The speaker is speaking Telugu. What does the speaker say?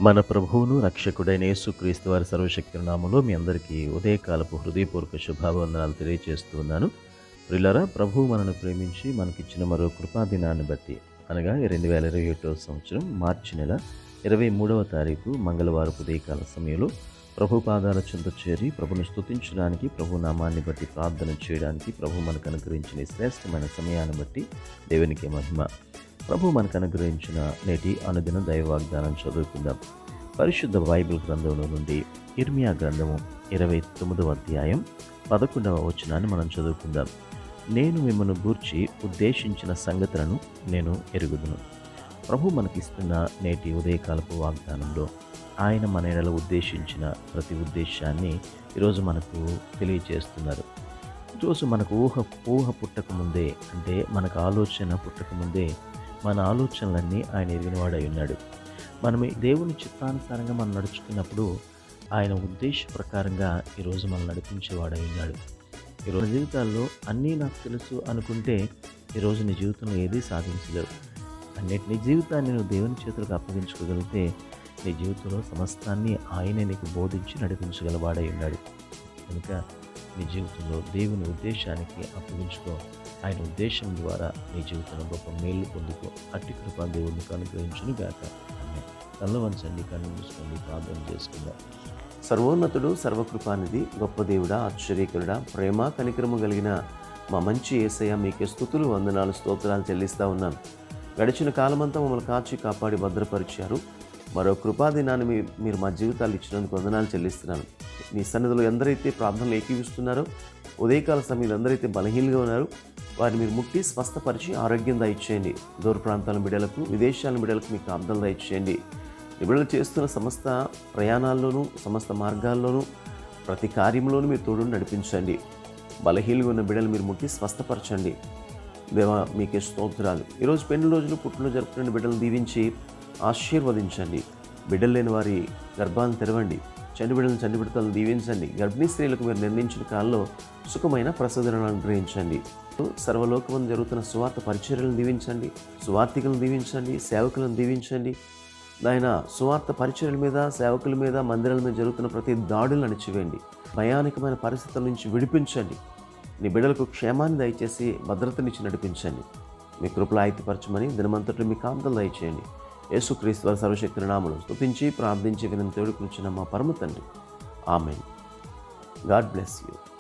మన ప్రభువును రక్షకుడైన యేసుక్రీస్తు వారి సర్వశక్తి నామంలో మీ అందరికీ ఉదయకాలపు హృదయపూర్వక శుభావందనాలు తెలియజేస్తూ ఉన్నాను ప్రిల్లరా ప్రభువు మనను ప్రేమించి మనకిచ్చిన మరో కృపా దినాన్ని బట్టి అనగా రెండు వేల ఇరవై ఒకటో సంవత్సరం మార్చి నెల ఇరవై మూడవ తారీఖు మంగళవారం ఉదయకాల సమయంలో ప్రభు పాదాల చెంత చేరి ప్రభును స్తుతించడానికి ప్రభు నామాన్ని బట్టి ప్రార్థన చేయడానికి ప్రభు మనకు అనుగ్రహించిన ఈ శ్రేష్టమైన సమయాన్ని బట్టి దేవునికి మహిమ ప్రభు మనకు అనుగ్రహించిన నేటి అనుదిన దైవ వాగ్దానం చదువుకుందాం పరిశుద్ధ బైబిల్ గ్రంథంలో నుండి ఇర్మియా గ్రంథము ఇరవై తొమ్మిదవ అధ్యాయం పదకొండవ వచనాన్ని మనం చదువుకుందాం నేను మిమ్మల్ని గూర్చి ఉద్దేశించిన సంగతులను నేను ఎరుగుదును ప్రభు మనకిస్తున్న నేటి ఉదయకాలపు వాగ్దానంలో ఆయన మన ఎడల ఉద్దేశించిన ప్రతి ఉద్దేశాన్ని ఈరోజు మనకు తెలియజేస్తున్నారు ఈరోజు మనకు ఊహ ఊహ పుట్టక ముందే అంటే మనకు ఆలోచన పుట్టక ముందే మన ఆలోచనలన్నీ ఆయన ఎరిగినవాడై ఉన్నాడు మనం ఈ దేవుని చిత్తానుసారంగా మనం నడుచుకున్నప్పుడు ఆయన ఉద్దేశ ప్రకారంగా ఈరోజు మనం నడిపించేవాడై ఉన్నాడు ఈరోజు జీవితాల్లో అన్నీ నాకు తెలుసు అనుకుంటే ఈరోజు నీ జీవితంలో ఏదీ సాధించలేవు అన్నిటి నీ జీవితాన్ని నువ్వు దేవుని చేతులకు అప్పగించుకోగలిగితే నీ జీవితంలో సమస్తాన్ని ఆయనే నీకు బోధించి నడిపించగలవాడై ఉన్నాడు కనుక నీ జీవితంలో దేవుని ఉద్దేశానికి అప్పగించుకో ఆయన ఉద్దేశం ద్వారా నీ జీవితంలో గొప్ప మేలు పొందుకో అట్టి కృప దేవునికి అనుగ్రహించును గాక ఆమె తల్ల వంచండి కన్ను మూసుకోండి ప్రార్థన చేసుకుందాం సర్వోన్నతుడు సర్వకృపానిధి గొప్ప దేవుడా ఆశ్చర్యకరుడా ప్రేమ కనికరము కలిగిన మా మంచి ఏసయ్య మీకే స్థుతులు వందనాలు స్తోత్రాలు చెల్లిస్తా ఉన్నాను గడిచిన కాలమంతా మమ్మల్ని కాచి కాపాడి భద్రపరిచారు మరో కృపాదినాన్ని మీ మీరు మా జీవితాలు ఇచ్చినందుకు వందనాలు చెల్లిస్తున్నాను మీ సన్నిధిలో ఎందరైతే ప్రార్థనలు ఏకీవిస్తున్నారో ఉదయకాల సమయంలో ఎందరైతే బలహీనంగా ఉన్నారు వారిని మీరు ముట్టి స్వస్థపరిచి ఆరోగ్యం దయచేయండి దూర ప్రాంతాల బిడ్డలకు విదేశాల బిడ్డలకు మీకు అర్థం దయచేయండి ఈ బిడ్డలు చేస్తున్న సమస్త ప్రయాణాల్లోనూ సమస్త మార్గాల్లోనూ ప్రతి కార్యంలోనూ మీరు తోడు నడిపించండి బలహీనంగా ఉన్న బిడ్డలు మీరు ముట్టి స్వస్థపరచండి దేవా మీకే స్తోత్రాలు ఈరోజు పెళ్లి రోజులు పుట్టినరోజు జరుపుకునే బిడ్డలను దీవించి ఆశీర్వదించండి బిడ్డలు లేని వారి గర్భాన్ని తెరవండి చండి బిడ్డలను చండి బిడ్డలను దీవించండి గర్భిణీ స్త్రీలకు మీరు నిర్ణయించిన కాలంలో సుఖమైన ప్రసదనను అనుగ్రహించండి సర్వలోకమందు జరుగుతున్న సువార్త పరిచర్యలను దీవించండి సువార్థికులను దీవించండి సేవకులను దీవించండి నాయన సువార్త పరిచర్యల మీద సేవకుల మీద మందిరాల మీద జరుగుతున్న ప్రతి దాడులను అణిచివేయండి భయానకమైన పరిస్థితుల నుంచి విడిపించండి నీ బిడ్డలకు క్షేమాన్ని దయచేసి భద్రతనిచ్చి నడిపించండి మీ కృపలు ఆయితపరచమని దినమంతట్లో మీ కాంతలు దయచేయండి యేసుక్రీస్తు వారి సర్వశక్తి నామలు స్తుతించి ప్రార్థించి వినంత తేడుకునిచ్చిన మా పరమ తండ్రి ఆమెన్ గాడ్ బ్లెస్ యూ